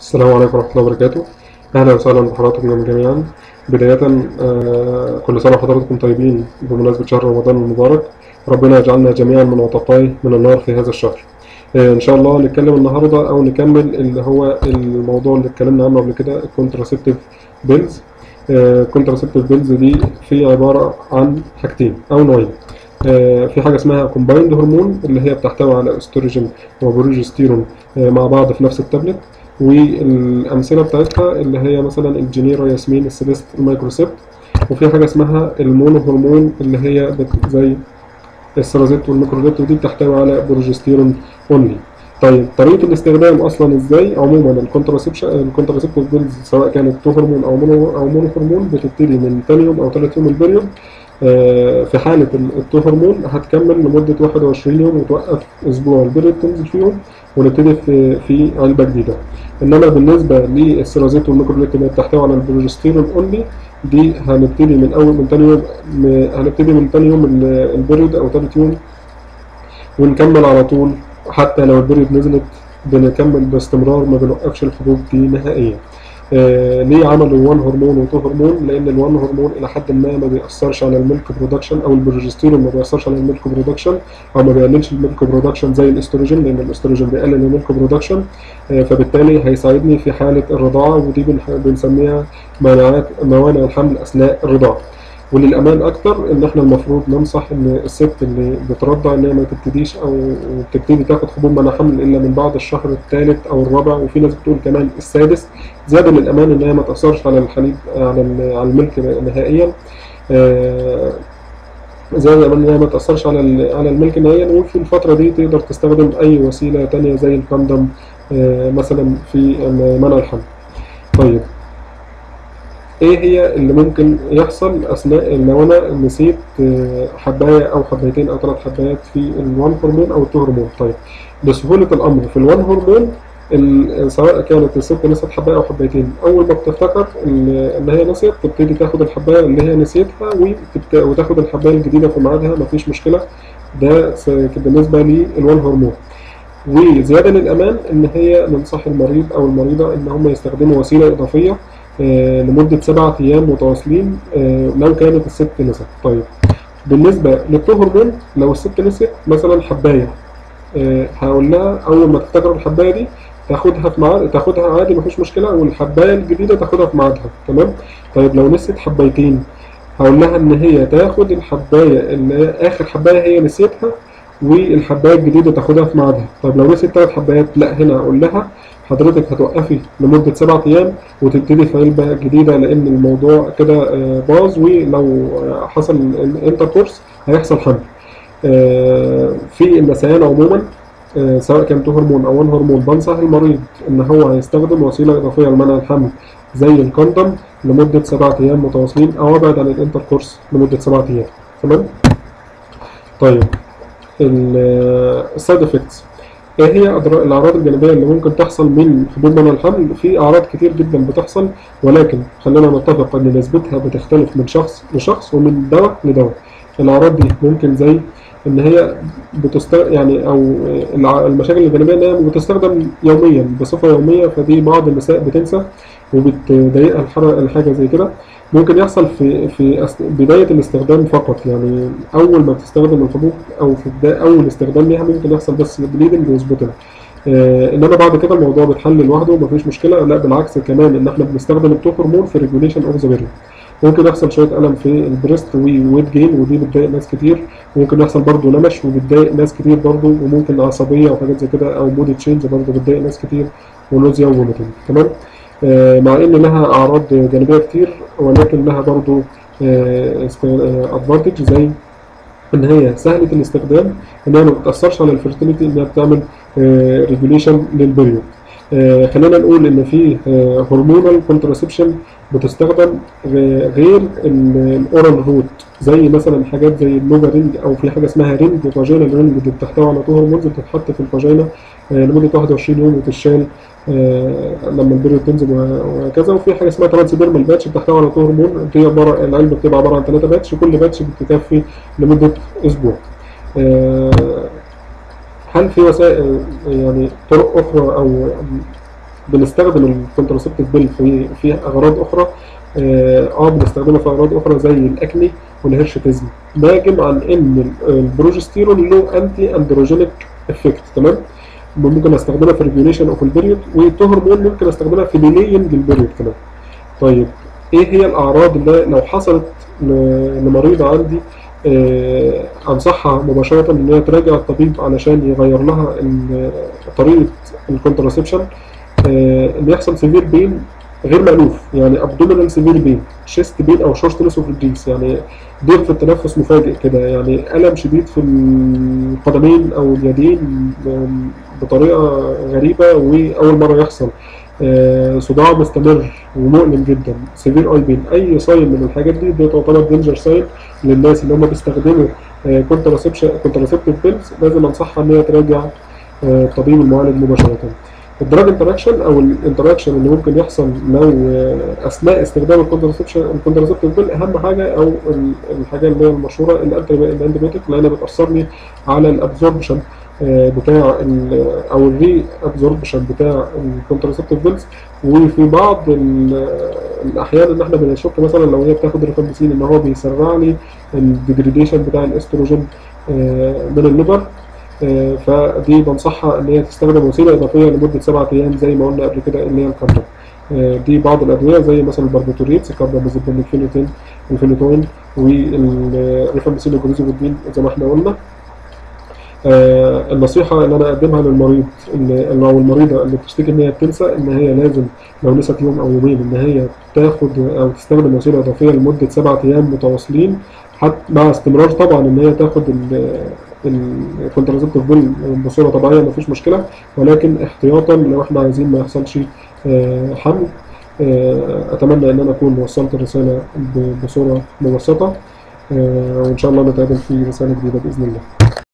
السلام عليكم ورحمة الله وبركاته أهلا وسهلا بحضراتكم جميعا بداية آه، كل سنة وحضراتكم طيبين بمناسبة شهر رمضان المبارك ربنا يجعلنا جميعا من عتقائه من النار في هذا الشهر آه، إن شاء الله نتكلم النهاردة أو نكمل اللي هو الموضوع اللي اتكلمنا عنه قبل كده الكونتراسيبتيف بيلز الكونتراسيبتيف بيلز دي في عبارة عن حاجتين أو نوعين آه، في حاجة اسمها كومبايند هرمون اللي هي بتحتوي على استروجين وبروجستيرون آه، مع بعض في نفس التابلت والأمثلة بتاعتها اللي هي مثلا الجنيرا ياسمين السيليست المايكروسيبت وفي حاجة اسمها المونو هرمون اللي هي بت- زي السرازيت والميكروزيت ودي بتحتوي على بروجستيرون اونلي طيب طريقة الاستخدام أصلا إزاي؟ عموما الكونتراسبشن الكونتراسبتيف بيلز سواء كانت تو هرمون أو مونو أو مونو هرمون بتبتدي من تاني يوم أو تالت يوم البريود آه، في حالة ال- التو هرمون هتكمل لمدة 21 يوم وتوقف أسبوع البريود تنزل فيهم ونبتدي في في علبة جديدة انما بالنسبه للسيرازيت والميكروبليت اللي بتحتوي على البروجستيرون اونلي دي هنبتدي من اول من تاني يوم م- هنبتدي من تاني يوم ال- البريود او تالت يوم ونكمل على طول حتى لو البريود نزلت بنكمل باستمرار ما بنوقفش الحبوب دي نهائيا آه ليه عملوا 1 هرمون و 2 هرمون لان ال 1 هرمون الى حد ما ما بيأثرش على الميلك برودكشن او البروجستيرون ما بيأثرش على الميلك برودكشن او ما بيقللش الميلك برودكشن زي الاستروجين لان الاستروجين بيقلل الميلك برودكشن آه، فبالتالي هيساعدني في حالة الرضاعة ودي بنح- بنسميها مناعات موانع الحمل أثناء الرضاعة وللأمان أكتر إن إحنا المفروض ننصح إن الست اللي بترضع إن هي ما تبتديش أو تبتدي تاخد حبوب منع حمل إلا من بعد الشهر الثالث أو الرابع وفي ناس بتقول كمان السادس زيادة للأمان إن هي ما تأثرش على الحليب على ال- على الملك نهائيا آه، زي ما ان هي ما تاثرش على ال- على الملك نهائيا وفي الفتره دي تقدر تستخدم اي وسيله تانية زي الكوندوم آه، مثلا في منع الحمل طيب ايه هي اللي ممكن يحصل اثناء لو انا نسيت آه، حبايه او حبايتين او ثلاث حبايات في الوان هرمون او التو هرمون طيب بسهوله الامر في الوان هرمون ال- سواء كانت الست نسيت حبايه او حبايتين اول ما بتفتكر ال- ان هي نسيت تبتدي تاخد الحبايه اللي هي نسيتها وتبت- وتاخد الحبايه الجديده في ميعادها مفيش مشكله ده س- بالنسبه للوان هرمون وزياده للامان ان هي ننصح المريض او المريضه ان هم يستخدموا وسيله اضافيه آه، لمده سبعة ايام متواصلين آه، لو كانت الست نسيت طيب بالنسبه للتو هرمون لو الست نسيت مثلا حبايه آه، هقول لها اول ما تفتكر الحبايه دي تاخدها في ميعاد تاخدها عادي مفيش مشكله والحبايه الجديده تاخدها في ميعادها تمام طيب لو نسيت حبايتين هقول لها ان هي تاخد الحبايه اللي هي اخر حبايه هي نسيتها والحبايه الجديده تاخدها في ميعادها طيب لو نسيت ثلاث حبايات لا هنا هقول لها حضرتك هتوقفي لمده سبعة ايام وتبتدي في علبه جديده لان الموضوع كده آه، باظ ولو آه، حصل انتركورس هيحصل حمل آه، في النسيان عموما آه، سواء كان تو هرمون او 1 هرمون بنصح المريض ان هو يستخدم وسيله اضافيه لمنع الحمل زي الكوندوم لمده سبعة ايام متواصلين او ابعد عن الانتركورس لمده سبعة ايام تمام طيب السايد افكتس ايه هي أضرار- الاعراض الجانبيه اللي ممكن تحصل من حبوب منع الحمل في اعراض كتير جدا بتحصل ولكن خلينا نتفق ان نسبتها بتختلف من شخص لشخص ومن دواء لدواء الاعراض دي ممكن زي ان هي بتست يعني او الع- المشاكل الجانبيه ان هي بتستخدم يوميا بصفه يوميه فدي بعض النساء بتنسى وبتضايقها الحر- الحاجه زي كده ممكن يحصل في في أس- بدايه الاستخدام فقط يعني اول ما بتستخدم الحبوب او في بدايه اول استخدام ليها ممكن يحصل بس بليدنج وسبوتنج آه انما بعد كده الموضوع بيتحل لوحده ومفيش مشكله لا بالعكس كمان ان احنا بنستخدم التو هرمون في ريجوليشن اوف ذا بيريود ممكن يحصل شويه الم في البريست وويت جين ودي بتضايق ناس كتير ممكن يحصل برضه نمش وبتضايق ناس كتير برضه وممكن عصبيه وحاجات زي كده او مود تشينج برضه بتضايق ناس كتير ونوزيا وفوميتنج تمام آه، مع ان لها اعراض جانبيه كتير ولكن لها برضه ادفانتج زي ان هي سهله الاستخدام ان هي ما بتاثرش على الفيرتيليتي انها بتعمل ريجوليشن للبريود آه، خلينا نقول ان في هرمونال كونتراسبشن بتستخدم غ- غير الاورال روت زي مثلا حاجات زي النوفا رينج او في حاجه اسمها رينج فاجينال رينج دي بتحتوي على تو هرمونز بتتحط في الفاجينا آه، لمده 21 يوم وتشال آه، لما البريود تنزل وه- وهكذا وفي حاجه اسمها ترانسديرمال باتش بتحتوي على تو هرمون دي عباره العلبه بتبقى عباره عن ثلاثه باتش وكل باتش بتكفي لمده اسبوع آه، هل في وسائل يعني طرق اخرى او بنستخدم الكونتراسبتيف بيل في في اغراض اخرى اه آه، بنستخدمها في اغراض اخرى زي الاكني والهيرشتزم ناجم عن ان ال- البروجستيرون له انتي اندروجينيك افكت تمام ممكن استخدمها في ريجوليشن اوف البريود وهرمون ممكن استخدمها في ديلينج البريود كمان طيب ايه هي الاعراض اللي لو حصلت ل- لمريضه عندي آه، انصحها مباشره ان هي تراجع الطبيب علشان يغير لها ال- طريقه الكونتراسبشن ان يحصل سيفير بين غير مألوف يعني ابدومينال سيفير بين شيست بين او شورتنس اوف الجيس يعني ضيق في التنفس مفاجئ كده يعني الم شديد في القدمين او اليدين آم، بطريقه غريبه واول مره يحصل آه، صداع مستمر ومؤلم جدا سيفير اي بين اي ساين من الحاجات دي دي تعتبر دينجر ساين للناس اللي هم بيستخدموا كونتراسبشن كونتراسبتيف بيلز لازم انصحها ان هي تراجع آه، الطبيب المعالج مباشره الدراج انتراكشن او الانتراكشن اللي ممكن يحصل لو آه، اثناء استخدام الكونتراسبشن الكونتراسبتيف بيل اهم حاجه او ال- الحاجه اللي هي المشهوره الانتيبيوتيك لانها بتاثر لي على الابزوربشن بتاع ال- او الري ابزوربشن بتاع الكونتراسبتيف بيلز وفي بعض ال- الاحيان ان احنا بنشك مثلا لو هي بتاخد ريفامبيسين ان هو بيسرع لي الديجريديشن بتاع الاستروجين آه، من الليفر آه، فدي بنصحها ان هي تستخدم وسيله اضافيه لمده سبعة ايام زي ما قلنا قبل كده اللي هي الكابتن آه، دي بعض الادويه زي مثلا الباربيتوريتس الكاربامازيبين الفينوتين الفينوتوين والريفامبيسين والجلوزيفودين زي ما احنا قلنا آه، النصيحة اللي أنا أقدمها للمريض اللي أو المريضة اللي بتشتكي إن هي بتنسى إن هي لازم لو نسيت يوم أو يومين إن هي تاخد أو تستخدم وسيلة إضافية لمدة سبعة أيام متواصلين حتى مع استمرار طبعا إن هي تاخد الكونترازيبتيف بيل بصورة طبيعية مفيش مشكلة ولكن احتياطا لو إحنا عايزين ما يحصلش آه، حمل آه، أتمنى إن أنا أكون وصلت الرسالة ب- بصورة مبسطة آه، وإن شاء الله نتقابل في رسالة جديدة بإذن الله